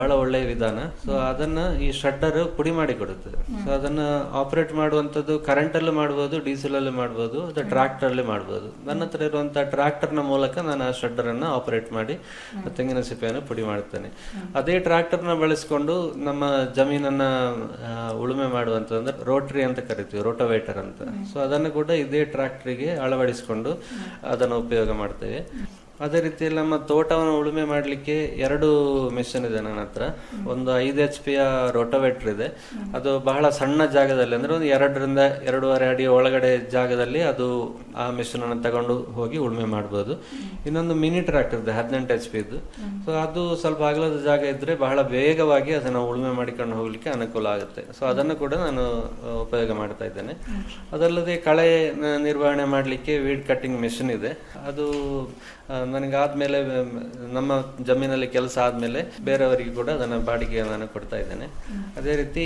ಬಹಳ ಒಳ್ಳೆಯ ವಿಧಾನ ಸೊ ಅದನ್ನ ಈ ಶಡ್ಡರ್ ಪುಡಿ ಮಾಡಿ ಕೊಡುತ್ತೆ ಸೊ ಅದನ್ನ ಆಪರೇಟ್ ಮಾಡುವಂತದ್ದು ಕರೆಂಟ್ ಅಲ್ಲೂ ಮಾಡಬಹುದು ಡೀಸೆಲ್ ಅಲ್ಲಿ ಮಾಡಬಹುದು ಅಥವಾ ಟ್ರಾಕ್ಟರ್ ಅಲ್ಲಿ ಮಾಡಬಹುದು ನನ್ನ ಹತ್ರ ಇರುವಂತಹ ಟ್ರಾಕ್ಟರ್ ನ ಮೂಲಕ ನಾನು ಆ ಶಡ್ಡರ್ ಅನ್ನ ಆಪರೇಟ್ ಮಾಡಿ ತೆಂಗಿನ ಸಿಪ್ಪೆಯನ್ನು ಪುಡಿ ಮಾಡುತ್ತೇನೆ ಅದೇ ಟ್ರಾಕ್ಟರ್ ನ ಬಳಸಿಕೊಂಡು ನಮ್ಮ ಜಮೀನನ್ನ ಆ, ಉಳುಮೆ ಮಾಡುವಂತ ಅಂದ್ರೆ ರೋಟ್ರಿ ಅಂತ ಕರಿತೀವಿ ರೋಟೋವೇಟರ್ ಅಂತ ಸೊ ಅದನ್ನು ಕೂಡ ಇದೇ ಟ್ರಾಕ್ಟರ್ಗೆ ಅಳವಡಿಸಿಕೊಂಡು ಅದನ್ನು ಉಪಯೋಗ ಮಾಡ್ತೇವೆ ಅದೇ ರೀತಿಯಲ್ಲಿ ನಮ್ಮ ತೋಟವನ್ನು ಉಳುಮೆ ಮಾಡಲಿಕ್ಕೆ ಎರಡು ಮೆಷಿನ್ ಇದೆ ನನ್ನ ಹತ್ರ ಒಂದು ಐದು ಎಚ್ ಪಿಯ ರೋಟೋವೇಟರ್ ಇದೆ ಅದು ಬಹಳ ಸಣ್ಣ ಜಾಗದಲ್ಲಿ ಅಂದ್ರೆ ಒಂದು ಎರಡರಿಂದ ಎರಡೂವರೆ ಅಡಿ ಒಳಗಡೆ ಜಾಗದಲ್ಲಿ ಅದು ಆ ಮೆಷಿನ್ ಅನ್ನು ತಗೊಂಡು ಹೋಗಿ ಉಳುಮೆ ಮಾಡ್ಬೋದು ಇನ್ನೊಂದು ಮಿನಿ ಟ್ರಾಕ್ಟರ್ ಇದೆ ಹದಿನೆಂಟು ಎಚ್ ಪಿ ಇದ್ದು ಸೊ ಅದು ಸ್ವಲ್ಪ ಅಗಲದ ಜಾಗ ಇದ್ರೆ ಬಹಳ ವೇಗವಾಗಿ ಅದನ್ನು ಉಳುಮೆ ಮಾಡಿಕೊಂಡು ಹೋಗ್ಲಿಕ್ಕೆ ಅನುಕೂಲ ಆಗುತ್ತೆ ಸೊ ಅದನ್ನು ಕೂಡ ನಾನು ಆ, ಉಪಯೋಗ ಮಾಡ್ತಾ ಇದ್ದೇನೆ ಅದಲ್ಲದೆ ಕಳೆ ನ- ನಿರ್ವಹಣೆ ಮಾಡಲಿಕ್ಕೆ ವೀಡ್ ಕಟ್ಟಿಂಗ್ ಮೆಷಿನ್ ಇದೆ ಅದು ಆ, ನನಗೆ ಆದ್ಮೇಲೆ ಮ್, ನಮ್ಮ ಜಮೀನಲ್ಲಿ ಕೆಲಸ ಆದ್ಮೇಲೆ ಬೇರೆಯವರಿಗೆ ಕೂಡ ಅದನ್ನ ಬಾಡಿಗೆ ನಾನು ಕೊಡ್ತಾ ಇದ್ದೇನೆ ಅದೇ ರೀತಿ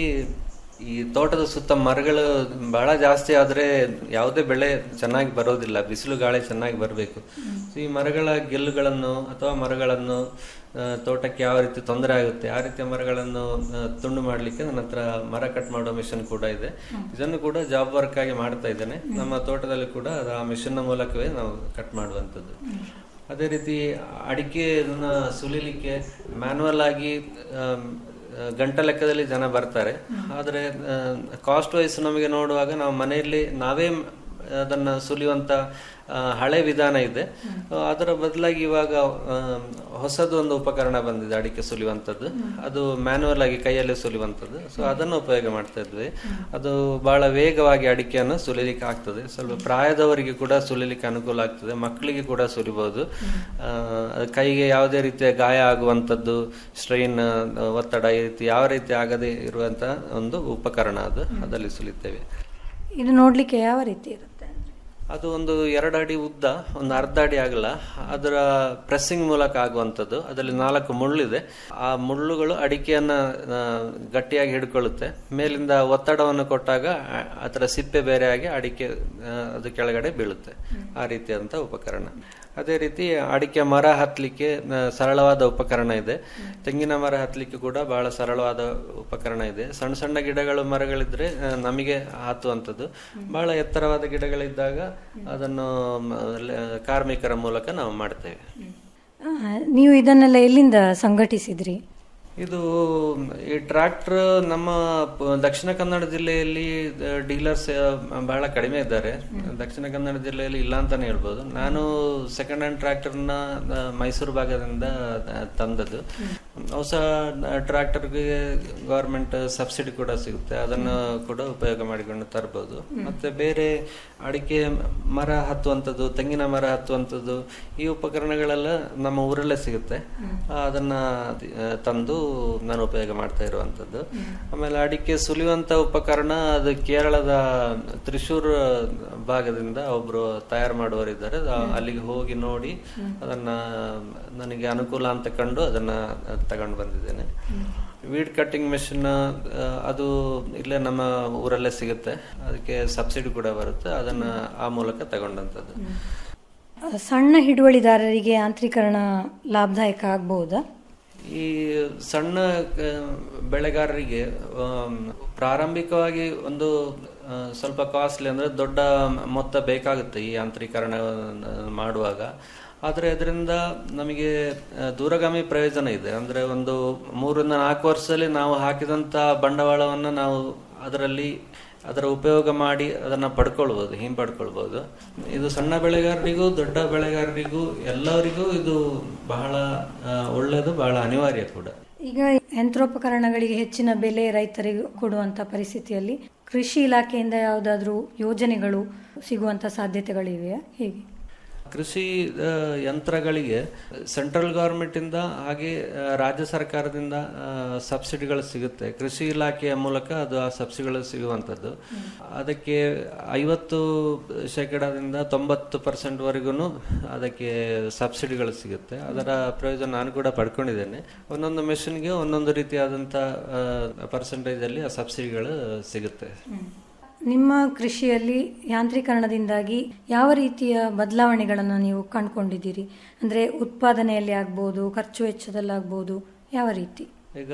ಈ ತೋಟದ ಸುತ್ತ ಮರಗಳು ಬಹಳ ಜಾಸ್ತಿ ಆದ್ರೆ ಯಾವುದೇ ಬೆಳೆ ಚೆನ್ನಾಗಿ ಬರೋದಿಲ್ಲ ಬಿಸಿಲು ಗಾಳಿ ಚೆನ್ನಾಗಿ ಬರಬೇಕು ಈ ಮರಗಳ ಗೆಲ್ಲುಗಳನ್ನು ಅಥವಾ ಮರಗಳನ್ನು ಆ, ತೋಟಕ್ಕೆ ಯಾವ ರೀತಿ ತೊಂದರೆ ಆಗುತ್ತೆ ಆ ರೀತಿಯ ಮರಗಳನ್ನು ಆ, ತುಂಡು ಮಾಡಲಿಕ್ಕೆ ನನ್ನ ಹತ್ರ ಮರ ಕಟ್ ಮಾಡೋ ಮಿಷನ್ ಕೂಡ ಇದೆ ಇದನ್ನು ಕೂಡ ಜಾಬ್ ವರ್ಕ್ ಆಗಿ ಮಾಡ್ತಾ ಇದ್ದೇನೆ ನಮ್ಮ ತೋಟದಲ್ಲಿ ಕೂಡ ಅದು ಆ ಮಿಷನ್ ಮೂಲಕವೇ ನಾವು ಕಟ್ ಮಾಡುವಂಥದ್ದು ಅದೇ ರೀತಿ ಅಡಿಕೆಯನ್ನ ಸುಲಿಲಿಕ್ಕೆ ಮ್ಯಾನುವಲ್ ಆಗಿ ಆಮ್, ಆ, ಗಂಟೆ ಲೆಕ್ಕದಲ್ಲಿ ಜನ ಬರ್ತಾರೆ ಆದರೆ ಕಾಸ್ಟ್ ವೈಸ್ ನಮಗೆ ನೋಡುವಾಗ ನಾವು ಮನೆಯಲ್ಲಿ ನಾವೇ ಮ್- ಅದನ್ನ ಸುಲಿಯುವಂತ ಆ, ಹಳೆ ವಿಧಾನ ಇದೆ ಆ, ಅದರ ಬದಲಾಗಿ ಇವಾಗ ಆ, ಹೊಸದು ಒಂದು ಉಪಕರಣ ಬಂದಿದೆ ಅಡಿಕೆ ಸುಲಿಯುವಂಥದ್ದು ಅದು ಮ್ಯಾನುವಲ್ ಆಗಿ ಕೈಯಲ್ಲಿ ಸುಲಿಯುವಂಥದ್ದು ಸೊ ಅದನ್ನು ಉಪಯೋಗ ಮಾಡ್ತಾ ಇದ್ವಿ ಅದು ಬಹಳ ವೇಗವಾಗಿ ಅಡಿಕೆಯನ್ನು ಸುಲಿಲಿಕ್ಕೆ ಆಗ್ತದೆ ಸ್ವಲ್ಪ ಪ್ರಾಯದವರಿಗೆ ಕೂಡ ಸುಲಿಲಿಕ್ಕೆ ಅನುಕೂಲ ಆಗ್ತದೆ ಮಕ್ಕಳಿಗೆ ಕೂಡ ಸುಲಿಬಹುದು ಆ, ಅದು ಕೈಗೆ ಯಾವುದೇ ರೀತಿಯ ಗಾಯ ಆಗುವಂಥದ್ದು ಸ್ಟ್ರೈನ್ ಒತ್ತಡ ಈ ರೀತಿ ಯಾವ ರೀತಿ ಆಗದೆ ಇರುವಂತ ಒಂದು ಉಪಕರಣ ಅದು ಅದರಲ್ಲಿ ಸುಲಿತೇವೆ ಇದು ನೋಡ್ಲಿಕ್ಕೆ ಯಾವ ರೀತಿ ಇರುತ್ತೆ ಅದು ಒಂದು ಎರಡು ಅಡಿ ಉದ್ದ ಒಂದು ಅರ್ಧ ಅಡಿ ಆಗಲ್ಲ ಅದರ ಪ್ರೆಸ್ಸಿಂಗ್ ಮೂಲಕ ಆಗುವಂಥದ್ದು ಅದರಲ್ಲಿ ನಾಲ್ಕು ಮುಳ್ಳಿದೆ ಆ ಮುಳ್ಳುಗಳು ಅಡಿಕೆಯನ್ನ ಆ, ಗಟ್ಟಿಯಾಗಿ ಹಿಡ್ಕೊಳ್ಳುತ್ತೆ ಮೇಲಿಂದ ಒತ್ತಡವನ್ನು ಕೊಟ್ಟಾಗ ಆ- ಅದರ ಸಿಪ್ಪೆ ಬೇರೆ ಆಗಿ ಅಡಿಕೆ ಆ, ಅದು ಕೆಳಗಡೆ ಬೀಳುತ್ತೆ ಆ ರೀತಿಯಾದಂಥ ಉಪಕರಣ ಅದೇ ರೀತಿ ಅಡಿಕೆ ಮರ ಹತ್ತಲಿಕ್ಕೆ ಆ, ಸರಳವಾದ ಉಪಕರಣ ಇದೆ ತೆಂಗಿನ ಮರ ಹತ್ತಲಿಕ್ಕೆ ಕೂಡ ಬಹಳ ಸರಳವಾದ ಉಪಕರಣ ಇದೆ ಸಣ್ಣ ಸಣ್ಣ ಗಿಡಗಳು ಮರಗಳಿದ್ರೆ ಆ, ನಮಗೆ ಹತ್ತುವಂಥದ್ದು ಬಹಳ ಎತ್ತರವಾದ ಗಿಡಗಳಿದ್ದಾಗ ಅದನ್ನು ಮ, ಲೆ- ಕಾರ್ಮಿಕರ ಮೂಲಕ ನಾವು ಮಾಡ್ತೇವೆ ಆ, ನೀವು ಇದನ್ನೆಲ್ಲ ಎಲ್ಲಿಂದ ಸಂಘಟಿಸಿದ್ರಿ ಇದು ಈ ಟ್ರ್ಯಾಕ್ಟರ್ ನಮ್ಮ ಪ- ದಕ್ಷಿಣ ಕನ್ನಡ ಜಿಲ್ಲೆಯಲ್ಲಿ ಡೀಲರ್ಸ್ ಬಹಳ ಕಡಿಮೆ ಇದ್ದಾರೆ ದಕ್ಷಿಣ ಕನ್ನಡ ಜಿಲ್ಲೆಯಲ್ಲಿ ಇಲ್ಲ ಅಂತಾನೆ ಹೇಳ್ಬೋದು ನಾನು ಸೆಕೆಂಡ್ ಹ್ಯಾಂಡ್ ಟ್ರ್ಯಾಕ್ಟರ್ನ ಮೈಸೂರು ಭಾಗದಿಂದ ಆ, ತಂದದ್ದು ಹೊಸ ಟ್ರ್ಯಾಕ್ಟರ್ಗೆ ಗವರ್ಮೆಂಟ್ ಸಬ್ಸಿಡಿ ಕೂಡ ಸಿಗುತ್ತೆ ಅದನ್ನು ಕೂಡ ಉಪಯೋಗ ಮಾಡಿಕೊಂಡು ತರಬಹುದು ಮತ್ತೆ ಬೇರೆ ಅಡಿಕೆ ಮರ ಹತ್ತುವಂಥದ್ದು ತೆಂಗಿನ ಮರ ಹತ್ತುವಂಥದ್ದು ಈ ಉಪಕರಣಗಳೆಲ್ಲ ನಮ್ಮ ಊರಲ್ಲೇ ಸಿಗುತ್ತೆ ಆ, ಅದನ್ನ ಆ, ತಂದು ನಾನು ಉಪಯೋಗ ಮಾಡ್ತಾ ಇರುವಂತದ್ದು ಆಮೇಲೆ ಅಡಿಕೆ ಸುಲಿಯುವಂತ ಉಪಕರಣ ಅದು ಕೇರಳದ ತ್ರಿಶೂರ್ ಭಾಗದಿಂದ ಒಬ್ರು ತಯಾರು ಮಾಡುವವರಿದ್ದಾರೆ ಆ- ಅಲ್ಲಿಗೆ ಹೋಗಿ ನೋಡಿ ಅದನ್ನ ನನಗೆ ಅನುಕೂಲ ಅಂತ ಕಂಡು ಅದನ್ನ ತಗೊಂಡು ಬಂದಿದ್ದೇನೆ ವೀಡ್ ಕಟ್ಟಿಂಗ್ ಮೆಷಿನ್ ಅದು ಇಲ್ಲೇ ನಮ್ಮ ಊರಲ್ಲೇ ಸಿಗುತ್ತೆ ಅದಕ್ಕೆ ಸಬ್ಸಿಡಿ ಕೂಡ ಬರುತ್ತೆ ಅದನ್ನ ಆ ಮೂಲಕ ತಗೊಂಡಂಥದ್ದು ಆ, ಸಣ್ಣ ಹಿಡುವಳಿದಾರರಿಗೆ ಯಾಂತ್ರೀಕರಣ ಲಾಭದಾಯಕ ಆಗ್ಬಹುದಾ ಈ ಸಣ್ಣ ಆ, ಬೆಳೆಗಾರರಿಗೆ ಆಮ್, ಪ್ರಾರಂಭಿಕವಾಗಿ ಒಂದು ಆ, ಸ್ವಲ್ಪ ಕಾಸ್ಟ್ಲಿ ಅಂದ್ರೆ ದೊಡ್ಡ ಮೊತ್ತ ಬೇಕಾಗುತ್ತೆ ಈ ಯಾಂತ್ರೀಕರಣ ಮಾಡುವಾಗ ಆದರೆ ಅದರಿಂದ ನಮಗೆ ಆ, ದೂರಗಾಮಿ ಪ್ರಯೋಜನ ಇದೆ ಅಂದ್ರೆ ಒಂದು ಮೂರರಿಂದ ನಾಲ್ಕು ವರ್ಷದಲ್ಲಿ ನಾವು ಹಾಕಿದಂತ ಬಂಡವಾಳವನ್ನು ನಾವು ಅದರಲ್ಲಿ ಅದರ ಉಪಯೋಗ ಮಾಡಿ ಅದನ್ನ ಪಡ್ಕೊಳ್ಬಹುದು ಹಿಂಪಡ್ಕೊಳ್ಬಹುದು ಇದು ಸಣ್ಣ ಬೆಳೆಗಾರರಿಗೂ ದೊಡ್ಡ ಬೆಳೆಗಾರರಿಗೂ ಎಲ್ಲರಿಗೂ ಇದು ಬಹಳ ಆ, ಒಳ್ಳೆಯದು ಬಹಳ ಅನಿವಾರ್ಯ ಕೂಡ ಈಗ ಯಂತ್ರೋಪಕರಣಗಳಿಗೆ ಹೆಚ್ಚಿನ ಬೆಲೆ ರೈತರಿಗೆ ಕೊಡುವಂತ ಪರಿಸ್ಥಿತಿಯಲ್ಲಿ ಕೃಷಿ ಇಲಾಖೆಯಿಂದ ಯಾವುದಾದ್ರೂ ಯೋಜನೆಗಳು ಸಿಗುವಂತ ಸಾಧ್ಯತೆಗಳಿವೆಯಾ ಹೇಗೆ ಕೃಷಿ ಆ, ಯಂತ್ರಗಳಿಗೆ ಸೆಂಟ್ರಲ್ ಗವರ್ಮೆಂಟ್ ಇಂದ ಹಾಗೆ ಆ, ರಾಜ್ಯ ಸರ್ಕಾರದಿಂದ ಆ, ಸಬ್ಸಿಡಿಗಳು ಸಿಗುತ್ತೆ ಕೃಷಿ ಇಲಾಖೆಯ ಮೂಲಕ ಅದು ಆ ಸಬ್ಸಿಡಿಗಳು ಸಿಗುವಂಥದ್ದು ಅದಕ್ಕೆ ಐವತ್ತು ಶೇಕಡದಿಂದ ತೊಂಬತ್ತು ಪರ್ಸೆಂಟ್ ವರೆಗೂ ಅದಕ್ಕೆ ಸಬ್ಸಿಡಿಗಳು ಸಿಗುತ್ತೆ ಅದರ ಪ್ರಯೋಜನ ನಾನು ಕೂಡ ಪಡ್ಕೊಂಡಿದ್ದೇನೆ ಒಂದೊಂದು ಮೆಷಿನ್ಗೆ ಒಂದೊಂದು ರೀತಿಯಾದಂಥ ಪರ್ಸೆಂಟೇಜ್ ಅಲ್ಲಿ ಆ ಸಬ್ಸಿಡಿಗಳು ಸಿಗುತ್ತೆ ನಿಮ್ಮ ಕೃಷಿಯಲ್ಲಿ ಯಾಂತ್ರೀಕರಣದಿಂದಾಗಿ ಯಾವ ರೀತಿಯ ಬದಲಾವಣೆಗಳನ್ನು ನೀವು ಕಂಡುಕೊಂಡಿದ್ದೀರಿ ಅಂದ್ರೆ ಉತ್ಪಾದನೆಯಲ್ಲಿ ಆಗ್ಬೋದು ಖರ್ಚು ವೆಚ್ಚದಲ್ಲಾಗ್ಬೋದು ಯಾವ ರೀತಿ